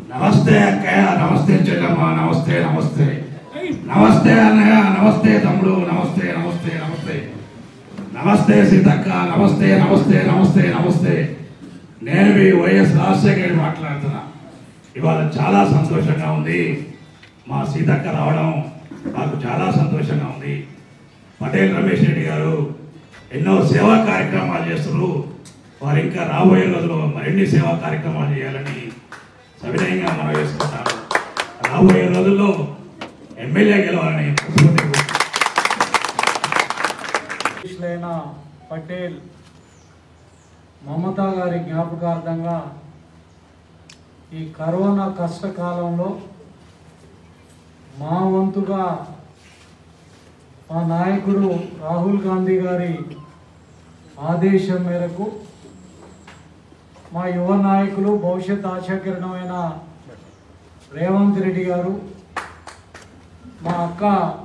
నమస్తే అక్కయ్య నమస్తే చెల్లమ్మ నమస్తే నమస్తే నమస్తే అన్నయ్య నమస్తే తమ్ముడు నమస్తే నమస్తే నమస్తే నమస్తే సీతక్క నమస్తే నమస్తే నమస్తే నమస్తే నేను మీ వైఎస్ రాజశేఖర్ మాట్లాడుతున్నా ఇవాళ చాలా సంతోషంగా ఉంది మా సీతక్క రావడం మాకు చాలా సంతోషంగా ఉంది పటేల్ రమేష్ రెడ్డి గారు ఎన్నో సేవా కార్యక్రమాలు చేస్తున్నారు వారు ఇంకా రాబోయే రోజుల్లో మరిన్ని సేవా కార్యక్రమాలు చేయాలని సవినయంగా మనం వేసుకుంటాను రాబోయే రోజుల్లో ఎమ్మెల్యే గెలవాలని మనస్ఫూర్తిగా అధ్యక్షులైన పటేల్ మమతా గారి జ్ఞాపకార్థంగా ఈ కరోనా కష్టకాలంలో మా వంతుగా మా నాయకుడు రాహుల్ గాంధీ గారి ఆదేశం మేరకు మా యువ నాయకులు భవిష్యత్ ఆశాకిరణమైన రేవంత్ రెడ్డి గారు మా అక్క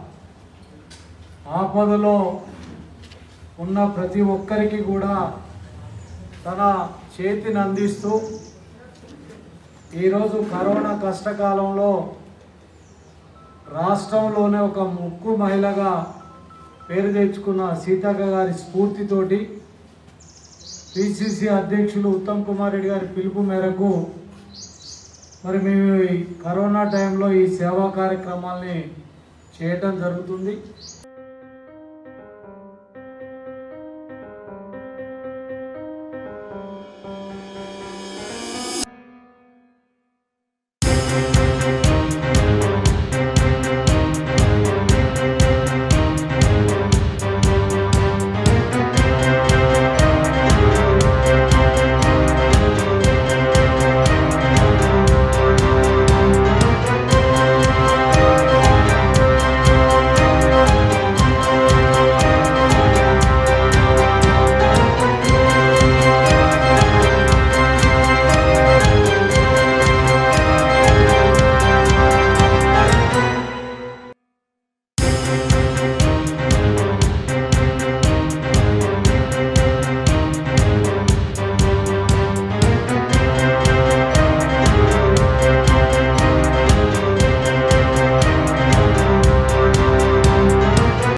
ఆపదలో ఉన్న ప్రతి ఒక్కరికి కూడా తన చేతిని అందిస్తూ ఈరోజు కరోనా కష్టకాలంలో రాష్ట్రంలోనే ఒక ముక్కు మహిళగా పేరు తెచ్చుకున్న సీతక్క గారి స్ఫూర్తితోటి పిసిసి అధ్యక్షులు ఉత్తమ్ కుమార్ రెడ్డి గారి పిలుపు మేరకు మరి మేము ఈ కరోనా టైంలో ఈ సేవా కార్యక్రమాల్ని చేయటం జరుగుతుంది